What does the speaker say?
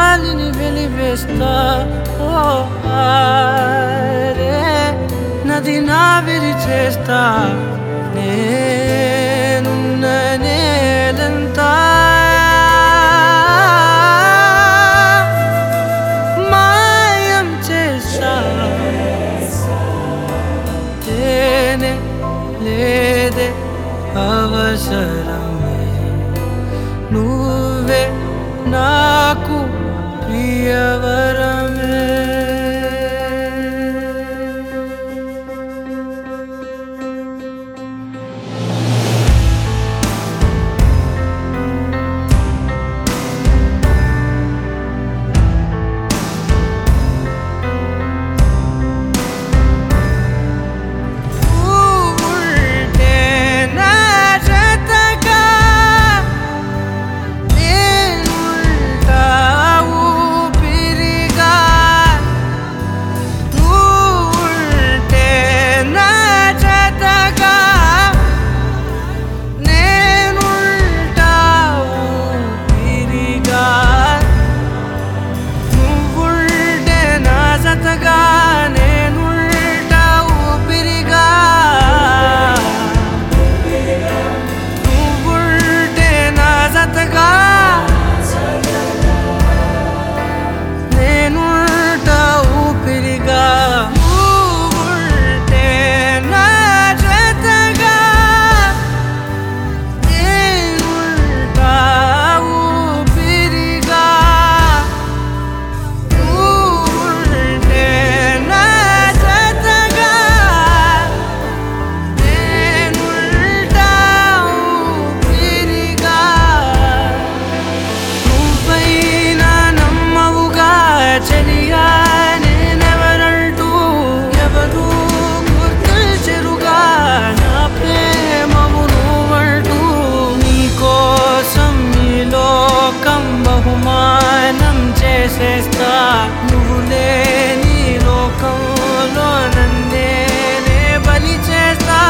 గాలిని వెలివేస్తా ఓ ఆరే నది నావిరి చేస్తా నేనున్న నేలంతా మాయం చేస్తా తేనే లేదే అవసరమే నువ్వే నాకు ప్రియవరమే నువ్వుంటే నా జతగా నేనుంటా ఊపిరిగా నువ్వుంటే నా జతగా నేనుంటా ఊపిరిగా నువ్వుంటే నా జతగా నేనుంటా ఊపిరిగా నువ్వుంటే నా జతగా నేనుంటా ఊపిరిగా నువ్వుంటే నా జతగా నేనుంటా ఊపిరిగా నువ్వుంటే నా జతగా నేనుంటా ఊపిరిగా నువ్వైనా నమ్మవుగా చెలియా నేనెవరంటూ ఎవరు గుర్తించరుగా నా ప్రేమము నువ్వంటూ నీకోసం ఈ లోకం బహుమానం చేసేస్తా నువ్వు లేని లోకంలో నన్నే నే బలి చేస్తా